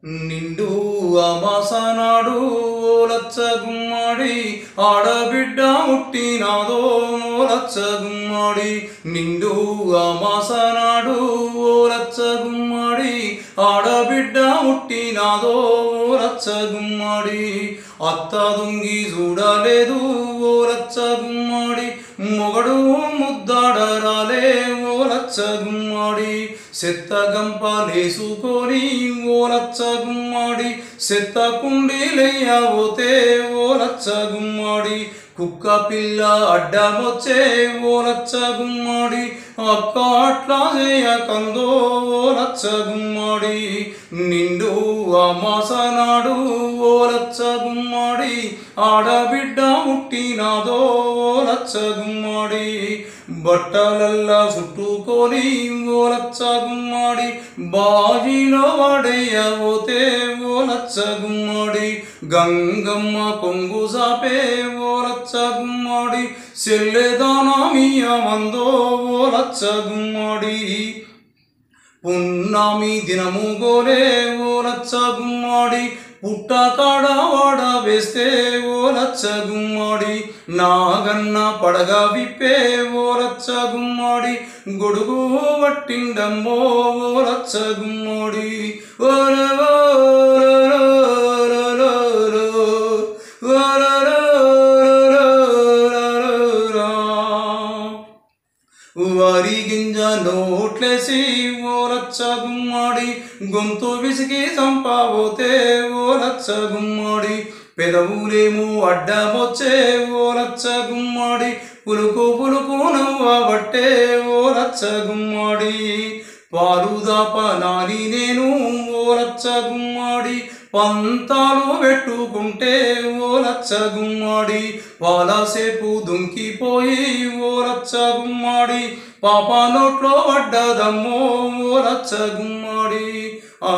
నిండు అమాసనాడు ఓ లచ్చ గుమ్మడి ఆడబిడ్డ ముట్టినాదో ఓ లచ్చ గుమ్మడి నిండు అమాసనాడు ఓ లచ్చ గుమ్మడి ఆడబిడ్డ ముట్టినాదో ఓ లచ్చ గుమ్మడి అత్త దుంగి చూడలేదు ఓ లచ్చ గుమ్మడి మొగడు ముద్దాడరాలే ఓ లచ్చ గుమ్మడి సెత్త గంపలేసుకొని ఓ లచ్చ గుమ్మడి సెత్త కుండీలయ్యబోతే ఓ లచ్చ గుమ్మడి కుక్క పిల్ల అడ్డమొచ్చే ఓ లచ్చ గుమ్మడి అక్క అట్లా చేయకందో ఓ లచ్చ గుమ్మడి నిండు అమాసనాడు ఓ లచ్చ గుమ్మడి ఆడబిడ్డ ముట్టినాదో ఓ లచ్చ గుమ్మడి బట్టలల్లా చుట్టుకొని ఓ లచ్చ గుమ్మడి బాజిలో పడేయబోతే ఓ లచ్చ గుమ్మడి గంగమ్మ కొంగు సాపే ఓ లచ్చ గుమ్మడి సెల్లెదానమియ మందో ఓ లచ్చ గుమ్మడి పున్నమి దినము గోలే ఓ లచ్చ గుమ్మడి పుట్ట కాడ వాడ వేస్తే ఓ లచ్చ గుమ్మడి నాగన్న పడగ విప్పే ఓ లచ్చ గుమ్మడి గొడుగు పట్టిండమ్మో ఓ లచ్చ గుమ్మడి వరి గింజ నోట్లేసి ఓ లచ్చ గుమ్మడి గొంతు విసిగి చంపబోతే ఓ లచ్చ గుమ్మడి పెదవులేమో అడ్డమొచ్చే ఓ లచ్చ గుమ్మడి పులుకు పులుకు నవ్వబట్టే ఓ లచ్చ గుమ్మడి పాలు దాపనాలి నేను ఓ లచ్చ గుమ్మడి పంతాలు పెట్టుకుంటే ఓ లచ్చ గుమ్మడి పాలసేపు దుంకిపోయి ఓ లచ్చ గుమ్మడి పాప నోట్లో పడ్డదమ్మో ఓ లచ్చ గుమ్మడి ఆ,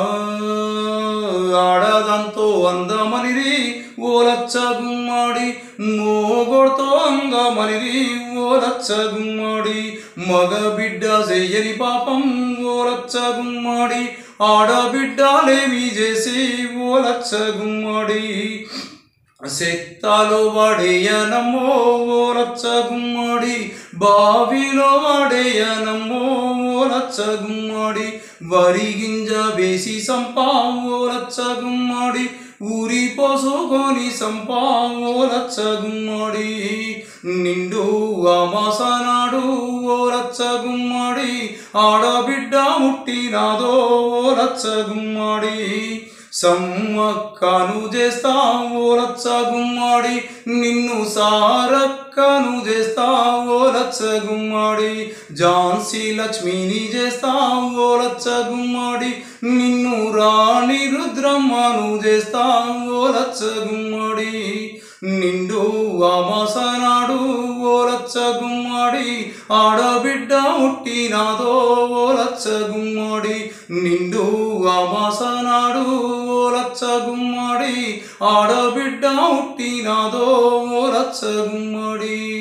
ఆడదంతో అందమనిది ఓ లచ్చ గుమ్మడి మోగొడతో అంగమనిది ఓ లచ్చ గుమ్మడి మగ బిడ్డ చెయ్యని పాపం ఓ లచ్చ గుమ్మడి ఆడబిడ్డలేమి చేసి ఓ లచ్చ గుమ్మడి సెత్తాలో వాడేయనమ్మో ఓ లచ్చ గుమ్మడి బావిలో వాడేయనమ్మో ఓ లచ్చ గుమ్మడి వరి గింజ వేసి సంపా ఓ లచ్చ గుమ్మడి ఊరి పోసుకొని సంపా ఓ లచ్చ గుమ్మడి నిండు అమాసనాడు ఓ లచ్చ గుమ్మడి ఆడబిడ్డ ముట్టినాదో ఓ లచ్చ గుమ్మడి సమ్మక్కను చేస్తా ఓ లచ్చ గుమ్మడి నిన్ను సారక్కను చేస్తా ఓ లచ్చ గుమ్మడి ఝాన్సీ లక్ష్మిని చేస్తా ఓ లచ్చ గుమ్మడి నిన్ను రాణి రుద్రమ్మను చేస్తా ఓ లచ్చ గుమ్మడి నిండు అమాసనాడు ఓ లచ్చ గుమ్మడి ఆడబిడ్డ ముట్టినాదో ఓ లచ్చ గుమ్మడి నిండు అమాసనాడు ఓ లచ్చ గుమ్మడి ఆడబిడ్డ ముట్టినాదో ఓ లచ్చ గుమ్మడి